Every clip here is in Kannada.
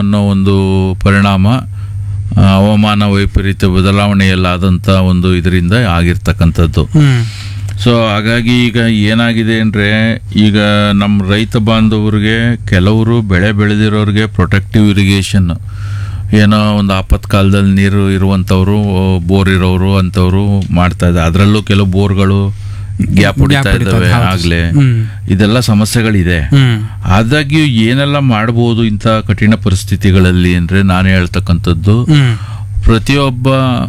ಅನ್ನೋ ಒಂದು ಪರಿಣಾಮ ಆ, ಹವಾಮಾನ ವೈಪರೀತ್ಯ ಬದಲಾವಣೆಯಲ್ಲಾದಂಥ ಒಂದು ಇದರಿಂದ ಆಗಿರ್ತಕ್ಕಂಥದ್ದು ಹ್ಮ್ ಸೊ ಹಾಗಾಗಿ ಈಗ ಏನಾಗಿದೆ ಅಂದರೆ ಈಗ ನಮ್ಮ ರೈತ ಬಾಂಧವರಿಗೆ ಕೆಲವರು ಬೆಳೆ ಬೆಳೆದಿರೋರಿಗೆ ಪ್ರೊಟೆಕ್ಟಿವ್ ಇರಿಗೇಷನ್ ಏನೋ ಒಂದು ಆಪತ್ಕಾಲದಲ್ಲಿ ನೀರು ಇರುವಂಥವ್ರು ಬೋರ್ ಇರೋರು ಅಂಥವ್ರು ಮಾಡ್ತಾ ಇದ್ದಾರೆ ಅದರಲ್ಲೂ ಕೆಲವು ಬೋರ್ಗಳು ಗ್ಯಾಪ್ ಹೊಡಿತಾ Gap ಹೊಡಿತಾ ಇದ್ದಾವೆ ಇದೆ, ಹೌದು. ಆಗಲೇ ಹ್ಮ್. ಇದೆಲ್ಲ ಸಮಸ್ಯೆಗಳಿದೆ ಹ್ಮ್ ಆದಾಗ್ಯೂ ಏನೆಲ್ಲ ಮಾಡ್ಬೋದು ಇಂಥ ಕಠಿಣ ಪರಿಸ್ಥಿತಿಗಳಲ್ಲಿ ಅಂದರೆ ನಾನು ಹೇಳ್ತಕ್ಕಂಥದ್ದು ಹ್ಮ್ ಪ್ರತಿಯೊಬ್ಬ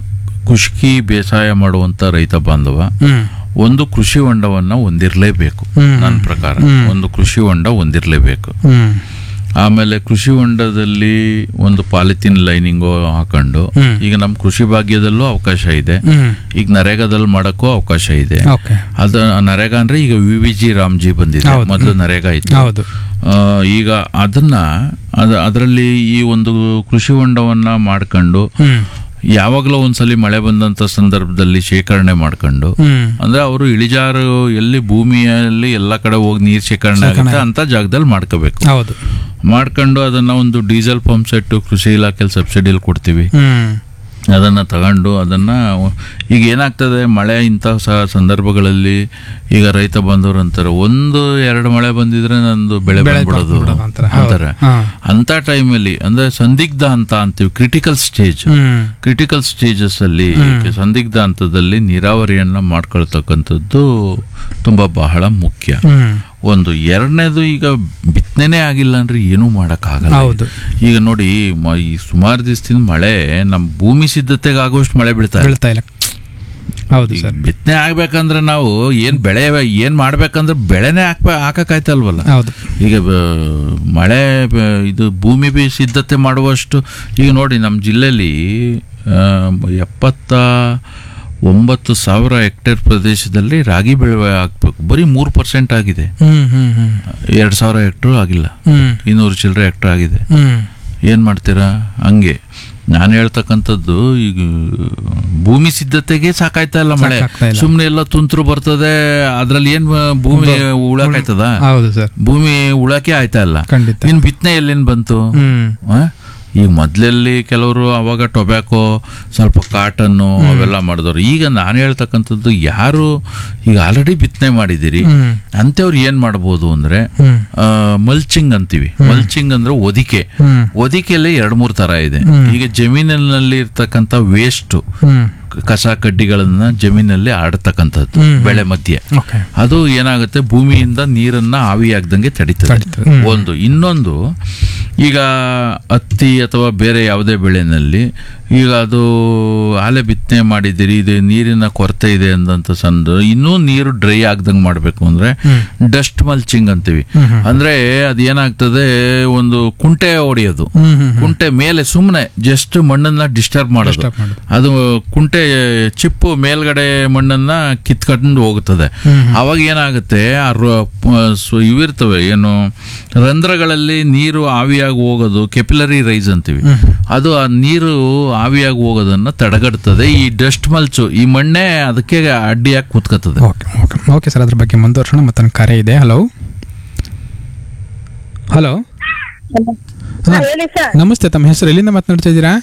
ಖುಷ್ಕಿ ಬೇಸಾಯ ಮಾಡುವಂಥ ರೈತ ಬಾಂಧವ ಹ್ಮ್ ಒಂದು ಕೃಷಿ ಹೊಂಡವನ್ನ ಹೊಂದಿರಲೇಬೇಕು ಹ್ಮ್. ನನ್ನ ಪ್ರಕಾರ ಹ್ಮ್. ಒಂದು ಕೃಷಿ ಹೊಂಡ ಹೊಂದಿರಲೇಬೇಕು ಹ್ಮ್ ಆಮೇಲೆ ಕೃಷಿ ಹೊಂಡದಲ್ಲಿ ಒಂದು ಪಾಲಿಥಿನ್ ಲೈನಿಂಗು ಹಾಕೊಂಡು ಹ್ಮ್. ಈಗ ನಮ್ಮ ಕೃಷಿ ಭಾಗ್ಯದಲ್ಲೂ ಅವಕಾಶ ಇದೆ ಹ್ಮ್ ಈಗ ನರೇಗಾದಲ್ಲಿ ಮಾಡಕ್ಕೂ ಅವಕಾಶ ಇದೆ ಓಕೆ ಅದ ನರೇಗಾ ಅಂದ್ರೆ ಈಗ ವಿ ವಿ ಜಿ ರಾಮ್ಜಿ ಬಂದಿದೆ ಹೌದು. ಮೊದಲು ನರೇಗಾ ಇತ್ತು ಹೌದು ಆ, ಈಗ ಅದನ್ನ ಅದ ಅದರಲ್ಲಿ ಈ ಒಂದು ಕೃಷಿ ಹೊಂಡವನ್ನ ಮಾಡ್ಕೊಂಡು ಹ್ಮ್ ಯಾವಾಗಲೂ ಒಂದ್ಸಲಿ ಮಳೆ ಬಂದಂತ ಸಂದರ್ಭದಲ್ಲಿ ಶೇಖರಣೆ ಮಾಡ್ಕೊಂಡು ಹ್ಮ್ ಅಂದ್ರೆ ಅವರು ಇಳಿಜಾರು ಎಲ್ಲಿ ಭೂಮಿಯಲ್ಲಿ ಎಲ್ಲ ಕಡೆ ಹೋಗಿ ನೀರು ಶೇಖರಣೆ ಆಗುತ್ತೆ ಅಂತ ಜಾಗದಲ್ಲಿ ಮಾಡ್ಕೋಬೇಕು ಹೌದು ಮಾಡ್ಕೊಂಡು ಅದನ್ನ ಒಂದು ಡೀಸೆಲ್ ಪಂಪ್ ಸೆಟ್ ಕೃಷಿ ಇಲಾಖೆಯಲ್ಲಿ ಸಬ್ಸಿಡಿಯಲ್ಲಿ ಕೊಡ್ತೀವಿ ಹ್ಮ್ ಅದನ್ನ ತಗೊಂಡು ಅದನ್ನ ಈಗ ಏನಾಗ್ತದೆ ಮಳೆ ಇಂಥ ಸ ಸಂದರ್ಭಗಳಲ್ಲಿ ಈಗ ರೈತ ಬಂದವರು ಅಂತಾರೆ ಒಂದು ಎರಡು ಮಳೆ ಬಂದಿದ್ರೆ ನಂದು ಬೆಳೆ ಬೆಳೆ ಬಂದ್ಬಿಡೋದು ಬಂದ್ಬಿಡೋದು ಅಂತಾರೆ. ಹೌದು. ಅಂತಾರೆ ಹಾ. ಅಂತ ಟೈಮಲ್ಲಿ ಅಂದ್ರೆ ಸಂದಿಗ್ಧ ಅಂತ ಅಂತೀವಿ critical stage hmm critical stages ಅಲ್ಲಿ ಸಂದಿಗ್ಧ ಹಂತದಲ್ಲಿ ನೀರಾವರಿಯನ್ನ ಮಾಡ್ಕೊಳ್ತಕ್ಕಂಥದ್ದು ತುಂಬಾ ಬಹಳ ಮುಖ್ಯ ಹ್ಮ್ ಒಂದು ಎರಡನೇದು ಈಗ ಬಿತ್ತನೆ ಆಗಿಲ್ಲ ಅಂದ್ರೆ ಏನೂ ಮಾಡೋಕ್ಕಾಗಲ್ಲ ಹೌದು ಈಗ ನೋಡಿ ಮ- ಈ ಸುಮಾರು ದಿವಸದಿಂದ ಮಳೆ ನಮ್ಮ ಭೂಮಿ ಸಿದ್ಧತೆಗೆ ಆಗುವಷ್ಟು ಮಳೆ ಬೀಳ್ತಾ ಇಲ್ಲ ಬೀಳ್ತಾ ಇಲ್ಲ ಹೌದು ಸರ್ ಬಿತ್ತನೆ ಆಗ್ಬೇಕಂದ್ರೆ ನಾವು ಏನ್ ಬೆಳೆ ಏನ್ ಮಾಡ್ಬೇಕಂದ್ರೆ ಬೆಳೆನೇ ಹಾಕ್ಬೇ ಹಾಕಕ್ಕಾಯ್ತಲ್ವಲ್ಲ ಹೌದು ಈಗ ಬ- ಮಳೆ ಬ- ಇದು ಭೂಮಿ ಬಿ ಸಿದ್ಧತೆ ಮಾಡುವಷ್ಟು ಈಗ ನೋಡಿ ನಮ್ಮ ಜಿಲ್ಲೆಯಲ್ಲಿ ಆ, ಎಪ್ಪತ್ತ ಒಂಬತ್ತು ಸಾವಿರ ಹೆಕ್ಟೇರ್ ಪ್ರದೇಶದಲ್ಲಿ ರಾಗಿ ಬೆಳೆ ಹಾಕ್ಬೇಕು ಬರೀ ಮೂರು ಪರ್ಸೆಂಟ್ ಆಗಿದೆ ಹ್ಮ್ ಹ್ಮ್ ಹ್ಮ್ ಎರಡು ಸಾವಿರ ಹೆಕ್ಟರ್ ಆಗಿಲ್ಲ ಹ್ಮ್ ಇನ್ನೂರು ಚಿಲ್ಲರೆ ಹೆಕ್ಟರ್ ಆಗಿದೆ ಹ್ಮ್ ಏನು ಮಾಡ್ತೀರಾ ಹಂಗೆ ನಾನು ಹೇಳ್ತಕ್ಕಂಥದ್ದು ಈಗ ಭೂಮಿ ಸಿದ್ಧತೆಗೆ ಸಾಕಾಯ್ತಾ ಇಲ್ಲ ಮಳೆ ಸಾಕಾಗ್ತಾ ಇಲ್ಲ. ಸುಮ್ಮನೆ ಎಲ್ಲ ತುಂತುರು ಬರ್ತದೆ ಅದ್ರಲ್ಲಿ ಏನ್ ಭೂಮಿ ಉಳಕಾಯ್ತದ ಹೌದು ಸರ್ ಭೂಮಿ ಉಳಕೆ ಆಯ್ತಾ ಇಲ್ಲ ಖಂಡಿತ ಇನ್ ಬಿತ್ತನೆ ಎಲ್ಲಿಂದ ಬಂತು ಹ್ಮ್ ಆ? ಈಗ ಮೊದ್ಲಲ್ಲಿ ಕೆಲವರು ಅವಾಗ ಟೊಬ್ಯಾಕೋ ಸ್ವಲ್ಪ ಕಾಟನ್ನು ಅವೆಲ್ಲ ಮಾಡಿದವರು ಈಗ ನಾನು ಹೇಳ್ತಕ್ಕಂಥದ್ದು ಯಾರು ಈಗ ಆಲ್ರೆಡಿ ಬಿತ್ತನೆ ಮಾಡಿದಿರಿ ಹ್ಮ್ ಅಂಥವ್ರು ಏನ್ ಮಾಡ್ಬೋದು ಅಂದ್ರೆ ಹ್ಮ್ ಮಲ್ಚಿಂಗ್ ಅಂತೀವಿ ಮಲ್ಚಿಂಗ್ ಅಂದ್ರೆ ಹೊದಿಕೆ ಹ್ಮ್ ಹೊದಿಕೆಯಲ್ಲಿ ಎರಡು ಮೂರು ತರ ಇದೆ ಈಗ ಜಮೀನಿನಲ್ಲಿ ಇರ್ತಕ್ಕಂಥ ವೇಸ್ಟ್ ಹ್ಮ್ ಕಸ ಕಡ್ಡಿಗಳನ್ನ ಜಮೀನಲ್ಲಿ ಆಡತಕ್ಕಂಥದ್ದು ಹ್ಮ್. ಬೆಳೆ ಮಧ್ಯೆ ಓಕೆ ಅದು ಏನಾಗುತ್ತೆ ಭೂಮಿಯಿಂದ ನೀರನ್ನ ಆವಿಯಾಗ್ದಂಗೆ ತಡೀತದೆ ತಡೀತದೆ. ಹ್ಮ್. ಒಂದು ಇನ್ನೊಂದು ಈಗ ಹತ್ತಿ ಅಥವಾ ಬೇರೆ ಯಾವುದೇ ಬೆಳೆನಲ್ಲಿ ಈಗ ಅದು ಆಲೆ ಬಿತ್ತನೆ ಮಾಡಿದ್ದೀರಿ ಇದು ನೀರಿನ ಕೊರತೆ ಇದೆ ಅಂದಂತ ಸಂದ ಇನ್ನೂ ನೀರು ಡ್ರೈ ಆಗ್ದಂಗೆ ಮಾಡಬೇಕು ಅಂದ್ರೆ ಡಸ್ಟ್ ಮಲ್ಚಿಂಗ್ ಅಂತೀವಿ ಹ್ಮ್ ಹ್ಮ್. ಅಂದ್ರೆ ಅದೇನಾಗ್ತದೆ ಒಂದು ಕುಂಟೆ ಹೊಡೆಯೋದು ಹ್ಮ್ ಹ್ಮ್ ಹ್ಮ್ ಕುಂಟೆ ಮೇಲೆ ಸುಮ್ಮನೆ ಜಸ್ಟ್ ಮಣ್ಣನ್ನ ಡಿಸ್ಟರ್ಬ್ ಮಾಡೋದು Disturb ಮಾಡೋದು. ಅದು ಕುಂಟೆ ಚಿಪ್ಪು ಮೇಲ್ಗಡೆ ಮಣ್ಣನ್ನ ಕಿತ್ಕೊಂಡು ಹೋಗುತ್ತದೆ ಹ್ಮ್ ಅವಾಗ ಏನಾಗುತ್ತೆ ಆ ರ- ಪ- ಸು- ಇವಿರ್ತವೆ ಏನು ರಂಧ್ರಗಳಲ್ಲಿ ನೀರು ಆವಿಯಾಗಿ ಹೋಗೋದು ಕೆಪಿಲರಿ ರೈಸ್ ಅಂತೀವಿ ಅದು ಆ ನೀರು ಆವಿಯಾಗಿ ಹೋಗೋದನ್ನ ತಡೆಗಟ್ತದೆ ಈ ಡಸ್ಟ್ ಮಲ್ಚು ಈ ಮಣ್ಣೆ ಅದಕ್ಕೆ ಅಡ್ಡಿಯಾಗಿ ಕೂತ್ಕೋತದೆ ಓಕೆ ಓಕೆ ಓಕೆ ಸರ್ ಅದ್ರ ಬಗ್ಗೆ ಮುಂದುವರ್ಸೋಣ ಮತ್ತೆ ನನ್ನ ಕರೆ ಇದೆ ಹಲೋ ಹಲೋ ಹಾ, ಹೇಳಿ ಸರ್ ನಮಸ್ತೆ ತಮ್ಮ ಹೆಸರು ಎಲ್ಲಿಂದ ಮಾತನಾಡ್ತಾ ಇದ್ದೀರಾ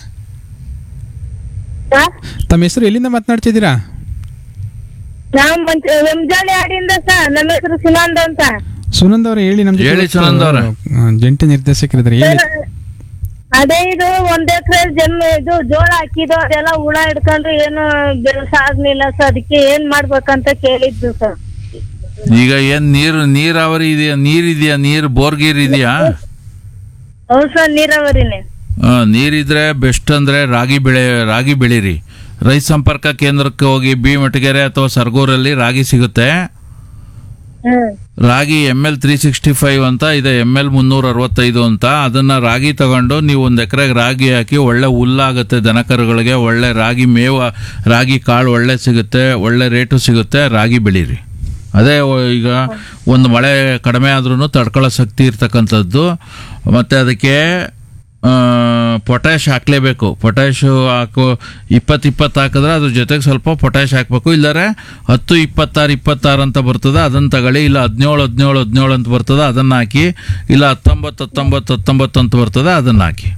ಸರ್ ತಮ್ಮ ಹೆಸರು ಎಲ್ಲಿಂದ ಮಾತನಾಡ್ತಾ ಇದ್ದೀರಾ ನಾವು ಮಂಚ ಮುಂಜಾನೆ ಆಡಿಂದ ಸರ್ ನಮ್ಮ ಹೆಸರು ಸುನಂದ್ ಅಂತ ಸುನಂದ್ ಅವ್ರು ಹೇಳಿ ನಮ್ಮ ಜೊತೆ ಹೇಳಿ ಇವತ್ತು, ಸುನಂದ್ ಅವ್ರೆ. ಆ, ಜಂಟಿ ನಿರ್ದೇಶಕರಿದ್ದಾರೆ ಹೇಳಿ ಅದೇ ಇದು ಒಂದ್ ಎಕರೆ ಜನ್ಮ ಇದು ಜೋಳ ಹಾಕಿದ್ದು ಅದೆಲ್ಲ ಹುಳ ಹಿಡ್ಕೊಂಡ್ರೆ ಏನು ಬೆಳೆಸ ಆಗ್ಲಿಲ್ಲ ಸರ್ ಅದಕ್ಕೆ ಏನ್ ಮಾಡ್ಬೇಕಂತ ಕೇಳಿದ್ದು ಸರ್ ಈಗ ಏನ್ ನೀರು ನೀರಾವರಿ ಇದೆಯಾ ನೀರಿದೆಯಾ ನೀರು ಬೋರ್ಗೀರ್ ಇದೆಯಾ ಹೌದು ಸರ್ ನೀರಾವರಿನೇ ಆ, ನೀರಿದ್ರೆ ಬೆಸ್ಟ್ ಅಂದ್ರೆ ರಾಗಿ ಬೆಳೆ ರಾಗಿ ಬೆಳೀರಿ ರೈತ ಸಂಪರ್ಕ ಕೇಂದ್ರಕ್ಕೆ ಹೋಗಿ ಬಿ ಮಟಗೆರೆ ಅಥವಾ ಸರ್ಗೂರಲ್ಲಿ ರಾಗಿ ಸಿಗುತ್ತೆ ಹ್ಮ್ ರಾಗಿ M L three sixty five ಅಂತ ಇದೆ ಎಮ್ ಎಲ್ ಮುನ್ನೂರ ಅರವತ್ತೈದು ಅಂತ ಅದನ್ನ ರಾಗಿ ತಗೊಂಡು ನೀವು ಒಂದು ಎಕರೆಗೆ ರಾಗಿ ಹಾಕಿ ಒಳ್ಳೆ ಹುಲ್ಲಾಗುತ್ತೆ ದನಕರುಗಳಿಗೆ ಒಳ್ಳೆ ರಾಗಿ ಮೇವ ರಾಗಿ ಕಾಳು ಒಳ್ಳೆ ಸಿಗುತ್ತೆ ಒಳ್ಳೆ ರೇಟು ಸಿಗುತ್ತೆ ರಾಗಿ ಬೆಳೀರಿ ಅದೇ ಒ- ಈಗ ಒಂದು ಮಳೆ ಕಡಿಮೆ ಆದ್ರೂ ತಡ್ಕೊಳ್ಳೋ ಶಕ್ತಿ ಇರ್ತಕ್ಕಂಥದ್ದು ಮತ್ತು ಅದಕ್ಕೆ ಪೊಟ್ಯಾಶ್ ಹಾಕ್ಲೇಬೇಕು ಪೊಟ್ಯಾಶ್ ಹಾಕೋ ಇಪ್ಪತ್ತು ಇಪ್ಪತ್ತು ಹಾಕಿದ್ರೆ ಅದ್ರ ಜೊತೆಗೆ ಸ್ವಲ್ಪ ಪೊಟ್ಯಾಶ್ ಹಾಕ್ಬೇಕು ಇಲ್ಲರೆ ಹತ್ತು ಇಪ್ಪತ್ತಾರು ಇಪ್ಪತ್ತಾರು ಅಂತ ಬರ್ತದೆ ಅದನ್ನು ತಗೊಳ್ಳಿ ಇಲ್ಲ ಹದಿನೇಳು ಹದಿನೇಳು ಹದಿನೇಳು ಅಂತ ಬರ್ತದೆ ಅದನ್ನು ಹಾಕಿ ಇಲ್ಲ ಹತ್ತೊಂಬತ್ತು ಹತ್ತೊಂಬತ್ತು ಹತ್ತೊಂಬತ್ತು ಅಂತ ಬರ್ತದೆ ಅದನ್ನು ಹಾಕಿ